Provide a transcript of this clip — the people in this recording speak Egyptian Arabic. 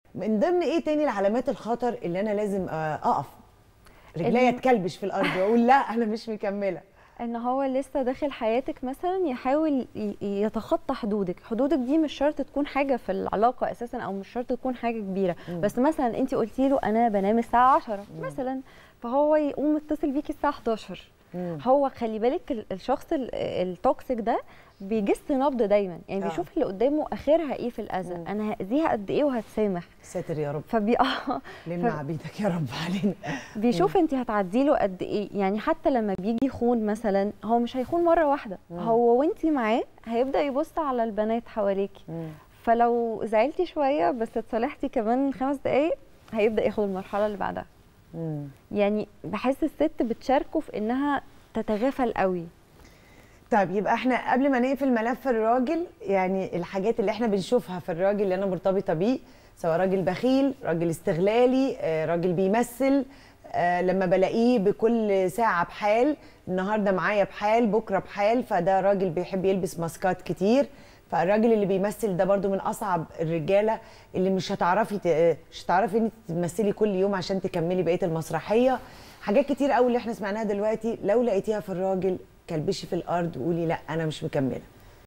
من ضمن ايه تاني العلامات الخطر اللي انا لازم آه، اقف رجليا إن- تكلبش في الارض واقول لا انا مش مكمله ان هو لسه داخل حياتك مثلا يحاول ي- يتخطى حدودك حدودك دي مش شرط تكون حاجه في العلاقه اساسا او مش شرط تكون حاجه كبيره مم. بس مثلا انت قلتي له انا بنام الساعه 10 مثلا فهو يقوم متصل بيكي الساعه 11 مم. هو خلي بالك ال- الشخص ال- التوكسيك ده بيجس نبض دايما يعني آه. بيشوف اللي قدامه اخرها ايه في الاذى مم. انا هاذيها قد ايه وهتسامح ساتر يا رب فبي آه، لم ف- عبيدك يا رب علينا بيشوف انت هتعدي له قد ايه يعني حتى لما بيجي يخون مثلا هو مش هيخون مره واحده مم. هو وانت معاه هيبدا يبص على البنات حواليكي مم. فلو زعلتي شويه بس اتصالحتي كمان خمس دقايق هيبدا ياخد المرحله اللي بعدها مم. يعني بحس الست بتشاركه في انها تتغافل قوي طيب يبقى احنا قبل ما نقفل ملف الراجل يعني الحاجات اللي احنا بنشوفها في الراجل اللي انا مرتبطه بيه سواء راجل بخيل راجل استغلالي آه، راجل بيمثل آه، لما بلاقيه بكل ساعة بحال النهاردة معايا بحال بكرة بحال فده راجل بيحب يلبس ماسكات كتير فالراجل اللي بيمثل ده برضو من أصعب الرجالة اللي مش هتعرفي ت- مش هتعرفي ان انت تمثلي كل يوم عشان تكملي بقية المسرحية حاجات كتير قوي اللي احنا سمعناها دلوقتي لو لقيتيها في الراجل كلبشي في الأرض وقولي لا أنا مش مكملة